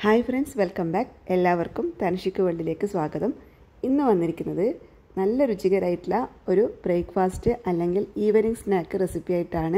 hi friends welcome back എല്ലാവർക്കും തനിഷിക്ക് വേൾഡിലേക്ക് സ്വാഗതം ഇന്ന് വന്നിരിക്കുന്നത് നല്ല രുചികരമായിട്ടുള്ള ഒരു ബ്രേക്ക്ഫാസ്റ്റ് അല്ലെങ്കിൽ ഈവനിങ് സ്നാക്ക് റെസിപ്പി ആയിട്ടാണ്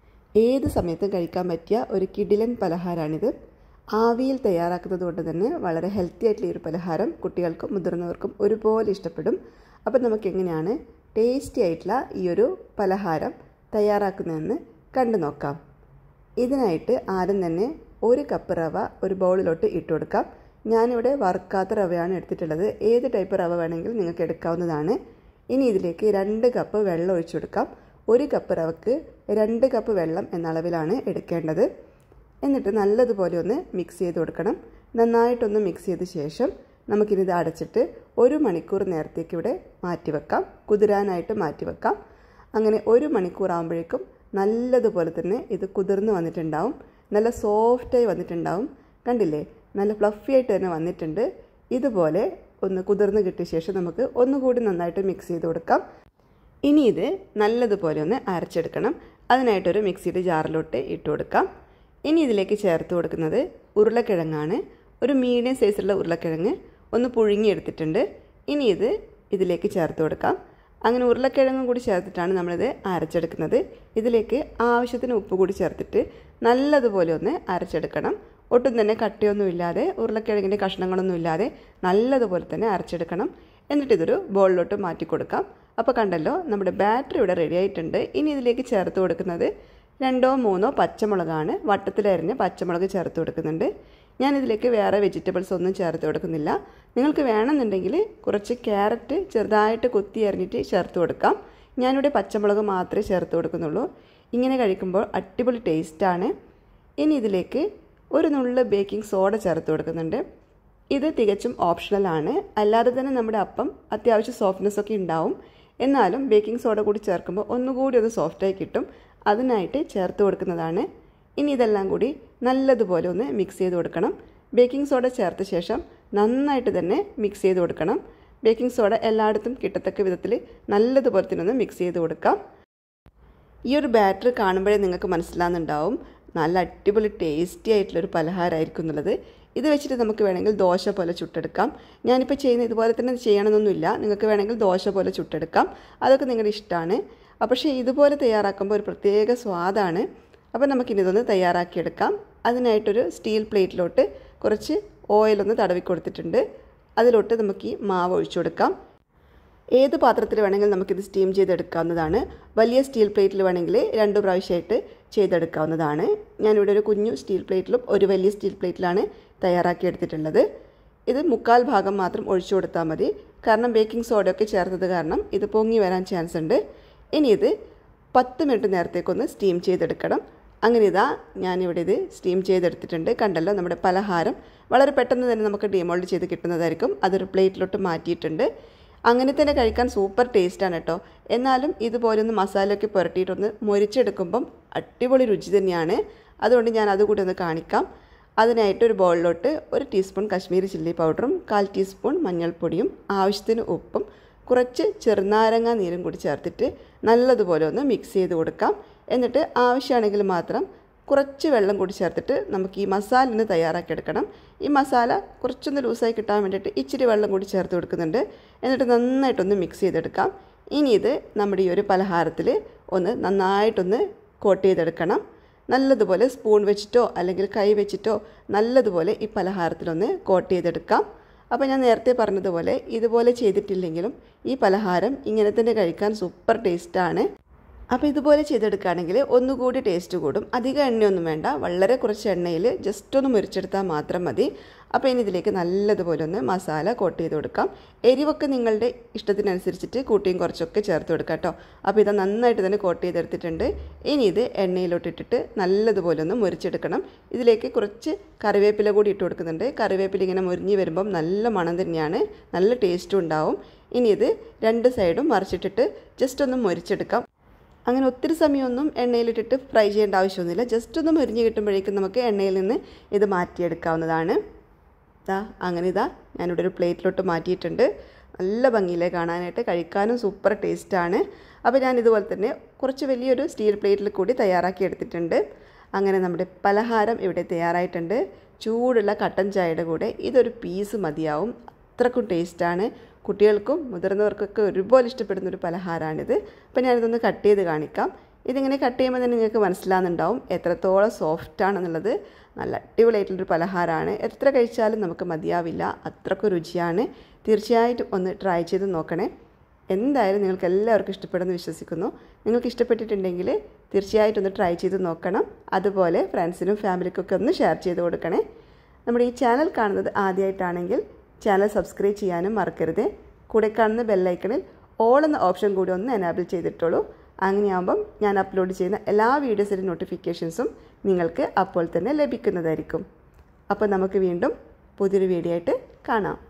ഏത് സമയത്തും കഴിക്കാൻ പറ്റിയ ഒരു കിടിലൻ പലഹാരമാണിത് ആവിയിൽ തയ്യാറാക്കുന്നത് കൊണ്ട് തന്നെ വളരെ ഹെൽത്തി ആയിട്ടുള്ള ഈ ഒരു പലഹാരം കുട്ടികൾക്കും മുതിർന്നവർക്കും ഒരുപോലെ ഇഷ്ടപ്പെടും അപ്പം നമുക്ക് എങ്ങനെയാണ് ടേസ്റ്റി ആയിട്ടുള്ള ഈ ഒരു പലഹാരം തയ്യാറാക്കുന്നതെന്ന് കണ്ടു നോക്കാം ഇതിനായിട്ട് ആദ്യം തന്നെ ഒരു കപ്പ് റവ ഒരു ബൗളിലോട്ട് ഇട്ട് കൊടുക്കാം ഞാനിവിടെ വറുക്കാത്ത റവയാണ് എടുത്തിട്ടുള്ളത് ഏത് ടൈപ്പ് റവ വേണമെങ്കിലും നിങ്ങൾക്ക് എടുക്കാവുന്നതാണ് ഇനി ഇതിലേക്ക് രണ്ട് കപ്പ് വെള്ളം ഒഴിച്ചു കൊടുക്കാം ഒരു കപ്പ് റവക്ക് രണ്ട് കപ്പ് വെള്ളം എന്ന അളവിലാണ് എടുക്കേണ്ടത് എന്നിട്ട് നല്ലതുപോലെ ഒന്ന് മിക്സ് ചെയ്ത് കൊടുക്കണം നന്നായിട്ടൊന്ന് മിക്സ് ചെയ്ത ശേഷം നമുക്കിനിത് അടച്ചിട്ട് ഒരു മണിക്കൂർ നേരത്തേക്ക് ഇവിടെ മാറ്റി വെക്കാം കുതിരാനായിട്ട് മാറ്റി വെക്കാം അങ്ങനെ ഒരു മണിക്കൂർ ആകുമ്പോഴേക്കും നല്ലതുപോലെ തന്നെ ഇത് കുതിർന്ന് വന്നിട്ടുണ്ടാവും നല്ല സോഫ്റ്റായി വന്നിട്ടുണ്ടാവും കണ്ടില്ലേ നല്ല ഫ്ലഫി ആയിട്ട് തന്നെ വന്നിട്ടുണ്ട് ഇതുപോലെ ഒന്ന് കുതിർന്ന് കിട്ടിയ ശേഷം നമുക്ക് ഒന്നുകൂടി നന്നായിട്ട് മിക്സ് ചെയ്ത് കൊടുക്കാം ഇനി ഇത് നല്ലതുപോലെ ഒന്ന് അരച്ചെടുക്കണം അതിനായിട്ടൊരു മിക്സിയുടെ ജാറിലോട്ട് ഇട്ട് കൊടുക്കാം ഇനി ഇതിലേക്ക് ചേർത്ത് കൊടുക്കുന്നത് ഉരുളക്കിഴങ്ങാണ് ഒരു മീഡിയം സൈസുള്ള ഉരുളക്കിഴങ്ങ് ഒന്ന് പുഴുങ്ങിയെടുത്തിട്ടുണ്ട് ഇനി ഇത് ഇതിലേക്ക് ചേർത്ത് കൊടുക്കാം അങ്ങനെ ഉരുളക്കിഴങ്ങും കൂടി ചേർത്തിട്ടാണ് നമ്മളിത് അരച്ചെടുക്കുന്നത് ഇതിലേക്ക് ആവശ്യത്തിന് ഉപ്പ് കൂടി ചേർത്തിട്ട് നല്ലതുപോലെ ഒന്ന് അരച്ചെടുക്കണം ഒട്ടും തന്നെ കട്ടിയൊന്നുമില്ലാതെ ഉരുളക്കിഴങ്ങിൻ്റെ കഷ്ണങ്ങളൊന്നും ഇല്ലാതെ നല്ലതുപോലെ തന്നെ അരച്ചെടുക്കണം എന്നിട്ട് ഇതൊരു ബോളിലോട്ട് മാറ്റി കൊടുക്കാം അപ്പോൾ കണ്ടല്ലോ നമ്മുടെ ബാറ്ററി ഇവിടെ റെഡി ആയിട്ടുണ്ട് ഇനി ഇതിലേക്ക് ചേർത്ത് കൊടുക്കുന്നത് രണ്ടോ മൂന്നോ പച്ചമുളകാണ് വട്ടത്തിലരിഞ്ഞ് പച്ചമുളക് ചേർത്ത് കൊടുക്കുന്നുണ്ട് ഞാനിതിലേക്ക് വേറെ വെജിറ്റബിൾസ് ഒന്നും ചേർത്ത് കൊടുക്കുന്നില്ല നിങ്ങൾക്ക് വേണമെന്നുണ്ടെങ്കിൽ കുറച്ച് ക്യാരറ്റ് ചെറുതായിട്ട് കുത്തി അരിഞ്ഞിട്ട് ചേർത്ത് കൊടുക്കാം ഞാനിവിടെ പച്ചമുളക് മാത്രമേ ചേർത്ത് കൊടുക്കുന്നുള്ളൂ ഇങ്ങനെ കഴിക്കുമ്പോൾ അടിപൊളി ടേസ്റ്റാണ് ഇനി ഇതിലേക്ക് ഒരു നുള്ള് ബേക്കിംഗ് സോഡ ചേർത്ത് കൊടുക്കുന്നുണ്ട് ഇത് തികച്ചും ഓപ്ഷണലാണ് അല്ലാതെ തന്നെ നമ്മുടെ അപ്പം അത്യാവശ്യം സോഫ്റ്റ്നെസ് ഒക്കെ ഉണ്ടാവും എന്നാലും ബേക്കിംഗ് സോഡ കൂടി ചേർക്കുമ്പോൾ ഒന്നുകൂടി ഒന്ന് സോഫ്റ്റായി കിട്ടും അതിനായിട്ട് ചേർത്ത് കൊടുക്കുന്നതാണ് ഇനി ഇതെല്ലാം കൂടി നല്ലതുപോലെ ഒന്ന് മിക്സ് ചെയ്ത് കൊടുക്കണം ബേക്കിംഗ് സോഡ ചേർത്ത ശേഷം നന്നായിട്ട് തന്നെ മിക്സ് ചെയ്ത് കൊടുക്കണം ബേക്കിംഗ് സോഡ എല്ലായിടത്തും കിട്ടത്തക്ക വിധത്തിൽ നല്ലതുപോലെ തന്നെ ഒന്ന് മിക്സ് ചെയ്ത് കൊടുക്കാം ഈ ഒരു ബാറ്റർ കാണുമ്പോഴേ നിങ്ങൾക്ക് മനസ്സിലാകുന്നുണ്ടാവും നല്ല അടിപൊളി ടേസ്റ്റി ആയിട്ടുള്ളൊരു പലഹാരമായിരിക്കും എന്നുള്ളത് ഇത് വെച്ചിട്ട് നമുക്ക് വേണമെങ്കിൽ ദോശ പോലെ ചുട്ടെടുക്കാം ഞാനിപ്പോൾ ചെയ്യുന്ന ഇതുപോലെ തന്നെ ചെയ്യണമെന്നൊന്നുമില്ല നിങ്ങൾക്ക് വേണമെങ്കിൽ ദോശ പോലെ ചുട്ടെടുക്കാം അതൊക്കെ നിങ്ങളുടെ ഇഷ്ടമാണ് പക്ഷേ ഇതുപോലെ തയ്യാറാക്കുമ്പോൾ ഒരു പ്രത്യേക സ്വാദാണ് അപ്പോൾ നമുക്കിനി ഇതൊന്ന് തയ്യാറാക്കിയെടുക്കാം അതിനായിട്ടൊരു സ്റ്റീൽ പ്ലേറ്റിലോട്ട് കുറച്ച് ഓയിലൊന്ന് തടവി കൊടുത്തിട്ടുണ്ട് അതിലോട്ട് നമുക്ക് ഈ മാവ് ഒഴിച്ചു കൊടുക്കാം ഏത് പാത്രത്തിൽ വേണമെങ്കിൽ നമുക്കിത് സ്റ്റീം ചെയ്തെടുക്കാവുന്നതാണ് വലിയ സ്റ്റീൽ പ്ലേറ്റിൽ വേണമെങ്കിൽ രണ്ട് പ്രാവശ്യമായിട്ട് ചെയ്തെടുക്കാവുന്നതാണ് ഞാനിവിടെ ഒരു കുഞ്ഞു സ്റ്റീൽ പ്ലേറ്റിലും ഒരു വലിയ സ്റ്റീൽ പ്ലേറ്റിലാണ് തയ്യാറാക്കി എടുത്തിട്ടുള്ളത് ഇത് മുക്കാൽ ഭാഗം മാത്രം ഒഴിച്ചു കൊടുത്താൽ മതി കാരണം ബേക്കിംഗ് സോഡയൊക്കെ ചേർത്തത് കാരണം ഇത് പൊങ്ങി വരാൻ ചാൻസ് ഉണ്ട് ഇനി ഇത് പത്ത് മിനിറ്റ് നേരത്തേക്കൊന്ന് സ്റ്റീം ചെയ്തെടുക്കണം അങ്ങനെ ഇതാ ഞാനിവിടെ ഇത് സ്റ്റീം ചെയ്തെടുത്തിട്ടുണ്ട് കണ്ടല്ലോ നമ്മുടെ പലഹാരം വളരെ പെട്ടെന്ന് തന്നെ നമുക്ക് ഡിമോൾഡ് ചെയ്ത് കിട്ടുന്നതായിരിക്കും അതൊരു പ്ലേറ്റിലോട്ട് മാറ്റിയിട്ടുണ്ട് അങ്ങനെ തന്നെ കഴിക്കാൻ സൂപ്പർ ടേസ്റ്റാണ് കേട്ടോ എന്നാലും ഇതുപോലെ ഒന്ന് മസാലയൊക്കെ പുരട്ടിയിട്ടൊന്ന് മൊരിച്ചെടുക്കുമ്പം അടിപൊളി രുചി തന്നെയാണ് അതുകൊണ്ട് ഞാൻ അതുകൂടി ഒന്ന് കാണിക്കാം അതിനായിട്ട് ഒരു ബൗളിലോട്ട് ഒരു ടീസ്പൂൺ കാശ്മീരി ചില്ലി പൗഡറും കാൽ ടീസ്പൂൺ മഞ്ഞൾപ്പൊടിയും ആവശ്യത്തിന് ഉപ്പും കുറച്ച് ചെറുനാരങ്ങ നീരും കൂടി ചേർത്തിട്ട് നല്ലതുപോലെ ഒന്ന് മിക്സ് ചെയ്ത് കൊടുക്കാം എന്നിട്ട് ആവശ്യമാണെങ്കിൽ മാത്രം കുറച്ച് വെള്ളം കൂടി ചേർത്തിട്ട് നമുക്ക് ഈ മസാല ഒന്ന് തയ്യാറാക്കിയെടുക്കണം ഈ മസാല കുറച്ചൊന്ന് ലൂസായി കിട്ടാൻ വേണ്ടിയിട്ട് ഇച്ചിരി വെള്ളം കൂടി ചേർത്ത് കൊടുക്കുന്നുണ്ട് എന്നിട്ട് നന്നായിട്ടൊന്ന് മിക്സ് ചെയ്തെടുക്കാം ഇനി ഇത് നമ്മുടെ ഈ ഒരു പലഹാരത്തിൽ ഒന്ന് നന്നായിട്ടൊന്ന് കോട്ട് ചെയ്തെടുക്കണം നല്ലതുപോലെ സ്പൂൺ വെച്ചിട്ടോ അല്ലെങ്കിൽ കൈ വെച്ചിട്ടോ നല്ലതുപോലെ ഈ പലഹാരത്തിലൊന്ന് കോട്ട് ചെയ്തെടുക്കാം അപ്പോൾ ഞാൻ നേരത്തെ പറഞ്ഞതുപോലെ ഇതുപോലെ ചെയ്തിട്ടില്ലെങ്കിലും ഈ പലഹാരം ഇങ്ങനെ തന്നെ കഴിക്കാൻ സൂപ്പർ ടേസ്റ്റാണ് അപ്പോൾ ഇതുപോലെ ചെയ്തെടുക്കുകയാണെങ്കിൽ ഒന്നുകൂടി ടേസ്റ്റ് കൂടും അധികം എണ്ണയൊന്നും വേണ്ട വളരെ കുറച്ച് എണ്ണയിൽ ജസ്റ്റ് ഒന്ന് മുരിച്ചെടുത്താൽ മാത്രം മതി അപ്പോൾ ഇനി ഇതിലേക്ക് നല്ലതുപോലെ ഒന്ന് മസാല കോട്ട് ചെയ്ത് കൊടുക്കാം എരിവൊക്കെ നിങ്ങളുടെ ഇഷ്ടത്തിനനുസരിച്ചിട്ട് കൂട്ടിയും കുറച്ചൊക്കെ ചേർത്ത് കൊടുക്കാം കേട്ടോ അപ്പോൾ ഇത് നന്നായിട്ട് തന്നെ കോട്ട് ചെയ്തെടുത്തിട്ടുണ്ട് ഇനി ഇത് എണ്ണയിലോട്ട് ഇട്ടിട്ട് നല്ലതുപോലെ ഒന്ന് മുരിച്ചെടുക്കണം ഇതിലേക്ക് കുറച്ച് കറിവേപ്പില കൂടി ഇട്ട് കൊടുക്കുന്നുണ്ട് കറിവേപ്പില ഇങ്ങനെ മുരിഞ്ഞ് വരുമ്പം നല്ല മണം തന്നെയാണ് നല്ല ടേസ്റ്റും ഉണ്ടാവും ഇനി ഇത് രണ്ട് സൈഡും മറിച്ചിട്ടിട്ട് ജസ്റ്റ് ഒന്ന് മുരിച്ചെടുക്കാം അങ്ങനെ ഒത്തിരി സമയമൊന്നും എണ്ണയിലിട്ടിട്ട് ഫ്രൈ ചെയ്യേണ്ട ആവശ്യമൊന്നുമില്ല ജസ്റ്റ് ഒന്ന് മുരിഞ്ഞ് കിട്ടുമ്പോഴേക്കും നമുക്ക് എണ്ണയിൽ നിന്ന് ഇത് മാറ്റിയെടുക്കാവുന്നതാണ് ഇതാ അങ്ങനെ ഇതാ ഞാനിവിടെ ഒരു പ്ലേറ്റിലോട്ട് മാറ്റിയിട്ടുണ്ട് നല്ല ഭംഗിയിലെ കാണാനായിട്ട് കഴിക്കാനും സൂപ്പർ ടേസ്റ്റാണ് അപ്പോൾ ഞാൻ ഇതുപോലെ തന്നെ കുറച്ച് വലിയൊരു സ്റ്റീൽ പ്ലേറ്റിൽ കൂടി തയ്യാറാക്കി എടുത്തിട്ടുണ്ട് അങ്ങനെ നമ്മുടെ പലഹാരം ഇവിടെ തയ്യാറായിട്ടുണ്ട് ചൂടുള്ള കട്ടൻ ചായയുടെ കൂടെ ഇതൊരു പീസ് മതിയാവും അത്രക്കും ടേസ്റ്റാണ് കുട്ടികൾക്കും മുതിർന്നവർക്കൊക്കെ ഒരുപോലെ ഇഷ്ടപ്പെടുന്ന ഒരു പലഹാരമാണിത് അപ്പോൾ ഞാനിതൊന്ന് കട്ട് ചെയ്ത് കാണിക്കാം ഇതിങ്ങനെ കട്ട് ചെയ്യുമ്പോൾ തന്നെ നിങ്ങൾക്ക് മനസ്സിലാകുന്നുണ്ടാവും എത്രത്തോളം സോഫ്റ്റ് ആണെന്നുള്ളത് നല്ല അടിപൊളിയായിട്ടുള്ളൊരു പലഹാരമാണ് എത്ര കഴിച്ചാലും നമുക്ക് മതിയാവില്ല അത്രക്കും രുചിയാണ് തീർച്ചയായിട്ടും ഒന്ന് ട്രൈ ചെയ്ത് നോക്കണേ എന്തായാലും നിങ്ങൾക്ക് എല്ലാവർക്കും ഇഷ്ടപ്പെടുമെന്ന് വിശ്വസിക്കുന്നു നിങ്ങൾക്ക് ഇഷ്ടപ്പെട്ടിട്ടുണ്ടെങ്കിൽ തീർച്ചയായിട്ടും ഒന്ന് ട്രൈ ചെയ്ത് നോക്കണം അതുപോലെ ഫ്രണ്ട്സിനും ഫാമിലിക്കൊക്കെ ഒന്ന് ഷെയർ ചെയ്ത് കൊടുക്കണേ നമ്മുടെ ഈ ചാനൽ കാണുന്നത് ആദ്യമായിട്ടാണെങ്കിൽ ചാനൽ സബ്സ്ക്രൈബ് ചെയ്യാനും മറക്കരുത് കൂടെ കാണുന്ന ബെല്ലൈക്കണിൽ ഓൾ എന്ന ഓപ്ഷൻ കൂടി ഒന്ന് എനാബിൾ ചെയ്തിട്ടുള്ളൂ അങ്ങനെയാകുമ്പം ഞാൻ അപ്ലോഡ് ചെയ്യുന്ന എല്ലാ വീഡിയോസിൻ്റെ നോട്ടിഫിക്കേഷൻസും നിങ്ങൾക്ക് അപ്പോൾ തന്നെ ലഭിക്കുന്നതായിരിക്കും അപ്പോൾ നമുക്ക് വീണ്ടും പുതിയൊരു വീഡിയോ ആയിട്ട് കാണാം